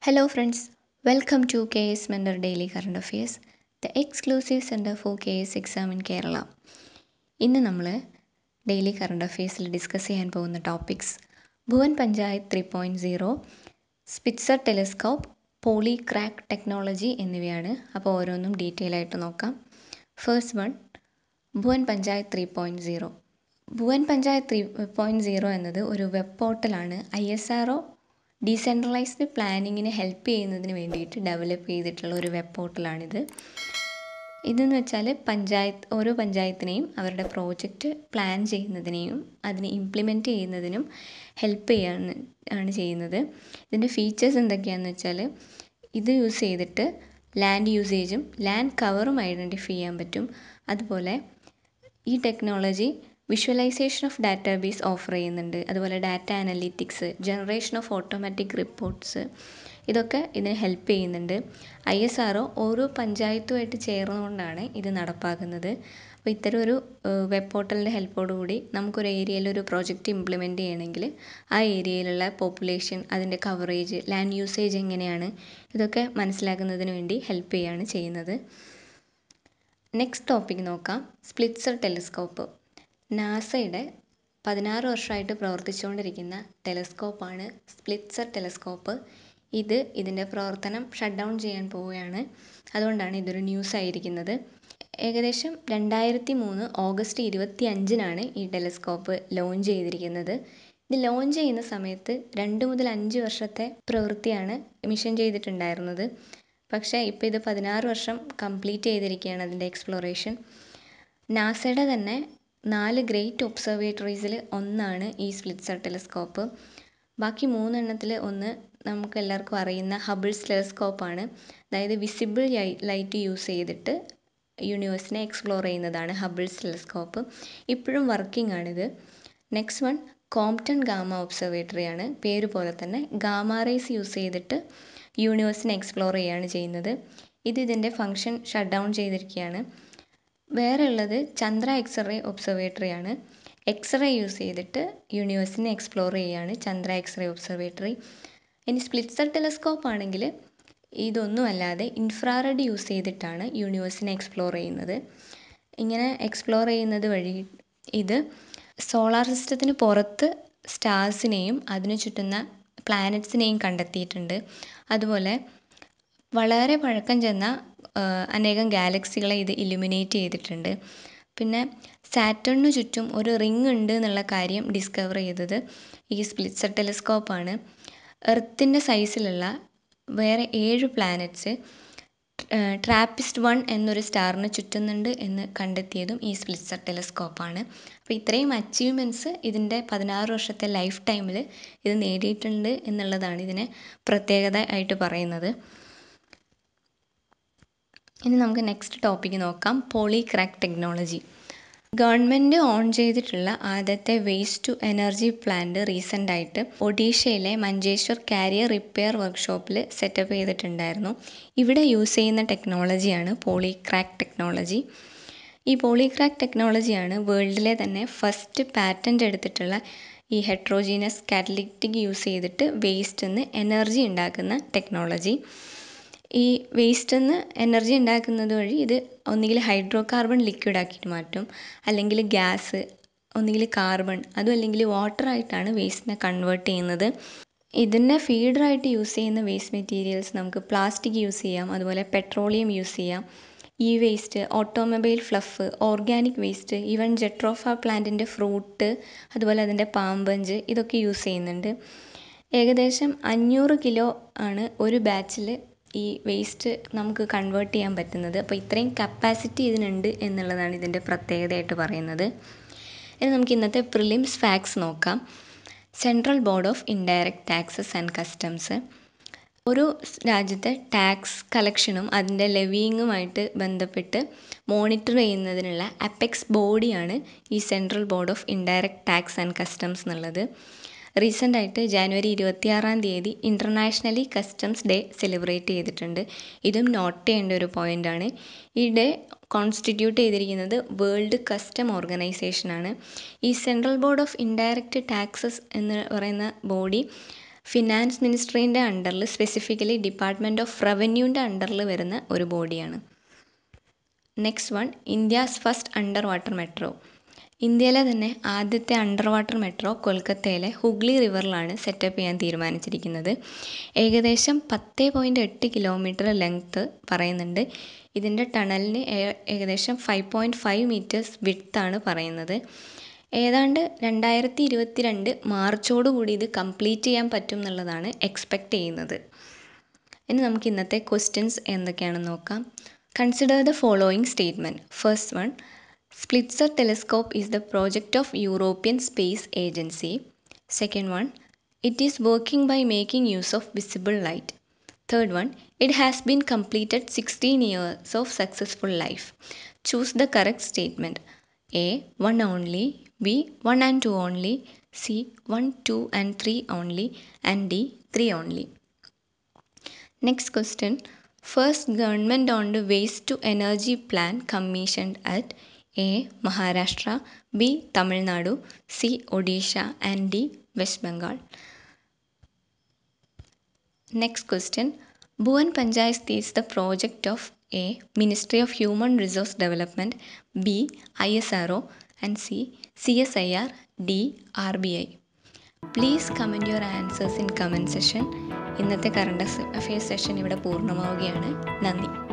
Hello, friends. Welcome to KS Mentor Daily Current Affairs, the exclusive center for KS exam in Kerala. ഇന്ന് നമ്മൾ daily current അഫയേഴ്സിൽ discuss ചെയ്യാൻ പോകുന്ന topics Bhuvan Panchayat three point zero Spitzer telescope poly crack technology എന്നിവയാണ് അപ്പോൾ ഓരോന്നും detail ആയിട്ട് നോക്കാം first one Bhuvan Panchayat three point zero Bhuvan Panchayat three point zero എന്നത് ഒരു വെബ് പോർട്ടലാണ് I S R O decentralised പ്ലാനിങ്ങിന് ഹെൽപ്പ് ചെയ്യുന്നതിന് വേണ്ടിയിട്ട് ഡെവലപ്പ് ചെയ്തിട്ടുള്ള ഒരു വെബ് പോർട്ടലാണിത് ഇതെന്ന് വെച്ചാൽ പഞ്ചായത്ത് ഓരോ പഞ്ചായത്തിനെയും അവരുടെ പ്രോജക്റ്റ് പ്ലാൻ ചെയ്യുന്നതിനെയും അതിനെ ഇംപ്ലിമെൻറ്റ് ചെയ്യുന്നതിനും ഹെൽപ്പ് ചെയ്യാൻ ആണ് ചെയ്യുന്നത് ഇതിൻ്റെ ഫീച്ചേഴ്സ് എന്തൊക്കെയാണെന്ന് വെച്ചാൽ ഇത് യൂസ് ചെയ്തിട്ട് ലാൻഡ് യൂസേജും ലാൻഡ് കവറും ഐഡൻറ്റിഫൈ ചെയ്യാൻ പറ്റും അതുപോലെ ഈ technology visualisation of database offer ചെയ്യുന്നുണ്ട് അതുപോലെ data analytics generation of automatic reports ഇതൊക്കെ ഇതിന് ഹെൽപ്പ് ചെയ്യുന്നുണ്ട് ഐ എസ് ആർ ഓരോ പഞ്ചായത്തുമായിട്ട് ചേർന്നുകൊണ്ടാണ് ഇത് നടപ്പാക്കുന്നത് അപ്പോൾ ഇത്തരം ഒരു വെബ് പോർട്ടലിൻ്റെ ഹെൽപ്പോടുകൂടി നമുക്കൊരു ഏരിയയിൽ ഒരു പ്രോജക്റ്റ് ഇംപ്ലിമെൻറ്റ് ചെയ്യണമെങ്കിൽ ആ ഏരിയയിലുള്ള പോപ്പുലേഷൻ അതിൻ്റെ കവറേജ് ലാൻഡ് യൂസേജ് എങ്ങനെയാണ് ഇതൊക്കെ മനസ്സിലാക്കുന്നതിന് വേണ്ടി ഹെൽപ്പ് ചെയ്യുകയാണ് ചെയ്യുന്നത് നെക്സ്റ്റ് ടോപ്പിക് നോക്കാം സ്പ്ലിറ്റ്സർ ടെലിസ്കോപ്പ് നാസയുടെ പതിനാറ് വർഷമായിട്ട് പ്രവർത്തിച്ചുകൊണ്ടിരിക്കുന്ന ടെലിസ്കോപ്പാണ് സ്പ്ലിറ്റ്സർ ടെലിസ്കോപ്പ് ഇത് ഇതിൻ്റെ പ്രവർത്തനം ഷട്ട് ഡൗൺ ചെയ്യാൻ പോവുകയാണ് അതുകൊണ്ടാണ് ഇതൊരു ന്യൂസ് ആയിരിക്കുന്നത് ഏകദേശം രണ്ടായിരത്തി മൂന്ന് ഓഗസ്റ്റ് ഇരുപത്തി അഞ്ചിനാണ് ഈ ടെലിസ്കോപ്പ് ലോഞ്ച് ചെയ്തിരിക്കുന്നത് ഇത് ലോഞ്ച് ചെയ്യുന്ന സമയത്ത് രണ്ട് മുതൽ അഞ്ച് വർഷത്തെ പ്രവൃത്തിയാണ് മിഷൻ ചെയ്തിട്ടുണ്ടായിരുന്നത് പക്ഷേ ഇപ്പോൾ ഇത് പതിനാറ് വർഷം കംപ്ലീറ്റ് ചെയ്തിരിക്കുകയാണ് അതിൻ്റെ എക്സ്പ്ലോറേഷൻ നാസയുടെ തന്നെ നാല് ഗ്രേറ്റ് ഒബ്സർവേറ്ററീസിൽ ഒന്നാണ് ഈ സ്പ്ലിറ്റ്സർ ടെലിസ്കോപ്പ് ബാക്കി മൂന്നെണ്ണത്തിൽ ഒന്ന് നമുക്ക് എല്ലാവർക്കും അറിയുന്ന ഹബിൾസ് ടെലിസ്കോപ്പാണ് അതായത് വിസിബിൾ ലൈറ്റ് യൂസ് ചെയ്തിട്ട് യൂണിവേഴ്സിനെ എക്സ്പ്ലോർ ചെയ്യുന്നതാണ് ഹബിൾസ് ടെലിസ്കോപ്പ് ഇപ്പോഴും വർക്കിംഗ് ആണിത് next one Compton gamma observatory ആണ് പേര് പോലെ തന്നെ ഗാമ റേസ് യൂസ് ചെയ്തിട്ട് യൂണിവേഴ്സിനെ എക്സ്പ്ലോർ ചെയ്യുകയാണ് ചെയ്യുന്നത് ഇത് ഇതിൻ്റെ ഫങ്ഷൻ ഷട്ട് ഡൗൺ ചെയ്തിരിക്കുകയാണ് വേറെ ഉള്ളത് ചന്ദ്ര എക്സ്റേ ഒബ്സർവേറ്ററി ആണ് എക്സ്റേ യൂസ് ചെയ്തിട്ട് യൂണിവേഴ്സിനെ എക്സ്പ്ലോർ ചെയ്യുകയാണ് ചന്ദ്ര എക്സ്റേ ഒബ്സർവേറ്ററി ഇനി സ്പ്ലിറ്റ്സർ ടെലിസ്കോപ്പ് ആണെങ്കിൽ ഇതൊന്നും അല്ലാതെ ഇൻഫ്രാറെഡ് യൂസ് ചെയ്തിട്ടാണ് യൂണിവേഴ്സിനെ എക്സ്പ്ലോർ ചെയ്യുന്നത് ഇങ്ങനെ എക്സ്പ്ലോർ ചെയ്യുന്നത് വഴി ഇത് സോളാർ സിസ്റ്റത്തിന് പുറത്ത് സ്റ്റാർസിനെയും അതിനു ചുറ്റുന്ന പ്ലാനറ്റ്സിനെയും കണ്ടെത്തിയിട്ടുണ്ട് അതുപോലെ വളരെ പഴക്കം ചെന്ന അനേകം ഗാലക്സികളെ ഇത് ഇലുമിനേറ്റ് ചെയ്തിട്ടുണ്ട് പിന്നെ സാറ്റണിന് ചുറ്റും ഒരു റിങ് ഉണ്ട് എന്നുള്ള കാര്യം ഡിസ്കവർ ചെയ്തത് ഈ സ്പ്ലിറ്റ്സർ ടെലിസ്കോപ്പാണ് എർത്തിൻ്റെ സൈസിലുള്ള വേറെ ഏഴ് പ്ലാനറ്റ്സ് ട്രാപ്പിസ്റ്റ് വൺ എന്നൊരു സ്റ്റാറിന് ചുറ്റുന്നുണ്ട് എന്ന് കണ്ടെത്തിയതും ഈ സ്പ്ലിറ്റ്സർ ടെലിസ്കോപ്പാണ് അപ്പോൾ ഇത്രയും അച്ചീവ്മെൻറ്റ്സ് ഇതിൻ്റെ പതിനാറ് വർഷത്തെ ലൈഫ് ടൈമിൽ ഇത് നേടിയിട്ടുണ്ട് എന്നുള്ളതാണ് ഇതിനെ പ്രത്യേകത ആയിട്ട് പറയുന്നത് ഇനി നമുക്ക് നെക്സ്റ്റ് ടോപ്പിക്ക് നോക്കാം poly crack technology government on ചെയ്തിട്ടുള്ള ആദ്യത്തെ waste to energy plant recent ആയിട്ട് ഒഡീഷയിലെ മഞ്ചേശ്വർ കാരിയർ റിപ്പയർ വർക്ക്ഷോപ്പിൽ സെറ്റപ്പ് ചെയ്തിട്ടുണ്ടായിരുന്നു ഇവിടെ യൂസ് ചെയ്യുന്ന ടെക്നോളജിയാണ് പോളി ക്രാക്ക് ടെക്നോളജി ഈ പോളി ക്രാക്ക് ടെക്നോളജിയാണ് വേൾഡിലെ തന്നെ ഫസ്റ്റ് പാറ്റൻ്റ് എടുത്തിട്ടുള്ള ഈ ഹെട്രോജീനസ് കാറ്റലിറ്റിക് യൂസ് ചെയ്തിട്ട് വേസ്റ്റിൽ നിന്ന് എനർജി ഉണ്ടാക്കുന്ന ടെക്നോളജി ഈ വേസ്റ്റിൽ നിന്ന് എനർജി ഉണ്ടാക്കുന്നത് വഴി ഇത് ഒന്നുകിൽ ഹൈഡ്രോ കാർബൺ ലിക്വിഡ് ആക്കിയിട്ട് മാറ്റും അല്ലെങ്കിൽ ഗ്യാസ് ഒന്നുകിൽ കാർബൺ അതും അല്ലെങ്കിൽ വാട്ടർ ആയിട്ടാണ് വേസ്റ്റിനെ കൺവേർട്ട് ചെയ്യുന്നത് ഇതിനെ ഫീഡറായിട്ട് യൂസ് ചെയ്യുന്ന വേസ്റ്റ് മെറ്റീരിയൽസ് നമുക്ക് പ്ലാസ്റ്റിക് യൂസ് ചെയ്യാം അതുപോലെ പെട്രോളിയം യൂസ് ചെയ്യാം ഈ waste automobile fluff organic waste even jatropha പ്ലാന്റിൻ്റെ ഫ്രൂട്ട് അതുപോലെ അതിൻ്റെ പാമ്പഞ്ച് ഇതൊക്കെ യൂസ് ചെയ്യുന്നുണ്ട് ഏകദേശം അഞ്ഞൂറ് കിലോ ആണ് ഒരു ബാച്ചിൽ ഈ വേസ്റ്റ് നമുക്ക് കൺവേർട്ട് ചെയ്യാൻ പറ്റുന്നത് അപ്പോൾ ഇത്രയും കപ്പാസിറ്റി ഇതിനുണ്ട് എന്നുള്ളതാണ് ഇതിൻ്റെ പ്രത്യേകതയായിട്ട് പറയുന്നത് ഇനി നമുക്ക് ഇന്നത്തെ പ്രിലിംസ് ഫാക്സ് നോക്കാം central board of indirect taxes and customs ഒരു രാജ്യത്തെ ടാക്സ് കളക്ഷനും അതിൻ്റെ ലെവിയിങ്ങുമായിട്ട് ബന്ധപ്പെട്ട് മോണിറ്റർ ചെയ്യുന്നതിനുള്ള അപ്പെക്സ് ബോഡിയാണ് ഈ central board of indirect tax and customs എന്നുള്ളത് റീസെൻ്റ് ആയിട്ട് ജാനുവരി ഇരുപത്തിയാറാം തീയതി ഇൻ്റർനാഷണലി കസ്റ്റംസ് ഡേ സെലിബ്രേറ്റ് ചെയ്തിട്ടുണ്ട് ഇതും നോട്ട് ചെയ്യേണ്ട ഒരു പോയിൻ്റാണ് ഈ ഡേ കോൺസ്റ്റിറ്റ്യൂട്ട് ചെയ്തിരിക്കുന്നത് വേൾഡ് കസ്റ്റം ഓർഗനൈസേഷനാണ് ഈ central board of indirect taxes എന്ന് പറയുന്ന ബോഡി ഫിനാൻസ് മിനിസ്ട്രീൻ്റെ അണ്ടറിൽ സ്പെസിഫിക്കലി ഡിപ്പാർട്ട്മെൻറ്റ് ഓഫ് റവന്യൂൻ്റെ അണ്ടറിൽ വരുന്ന ഒരു ബോഡിയാണ് next one India's first under water metro ഇന്ത്യയിലെ തന്നെ ആദ്യത്തെ അണ്ടർ വാട്ടർ മെട്രോ കൊൽക്കത്തയിലെ ഹുഗ്ലി റിവറിലാണ് സെറ്റപ്പ് ചെയ്യാൻ തീരുമാനിച്ചിരിക്കുന്നത് ഏകദേശം പത്ത് പോയിൻറ്റ് എട്ട് കിലോമീറ്റർ ലെങ്ത്ത് പറയുന്നുണ്ട് ഇതിൻ്റെ ടണലിന് ഏകദേശം ഫൈവ് പോയിൻറ്റ് ഫൈവ് മീറ്റേഴ്സ് വിഡ്ത്താണ് പറയുന്നത് ഏതാണ്ട് രണ്ടായിരത്തി ഇരുപത്തി രണ്ട് മാർച്ചോടുകൂടി ഇത് കംപ്ലീറ്റ് ചെയ്യാൻ പറ്റും എന്നുള്ളതാണ് എക്സ്പെക്റ്റ് ചെയ്യുന്നത് ഇനി നമുക്ക് ഇന്നത്തെ ക്വസ്റ്റ്യൻസ് എന്തൊക്കെയാണെന്ന് നോക്കാം consider the following statement first one Spitzer telescope is the project of European space agency second one it is working by making use of visible light third one it has been completed sixteen years of successful life choose the correct statement A one only B one and two only C one two and three only and D three only next question first government on the waste to energy plan commissioned at A Maharashtra B Tamil Nadu C Odisha and D West Bengal next question Bhuvan Panchayat is the project of A ministry of human resource development B I S R O and C C S I R D R B I please comment your answers in comment session ഇന്നത്തെ current affairs session ഇവിടെ പൂർണ്ണമാവുകയാണ് നന്ദി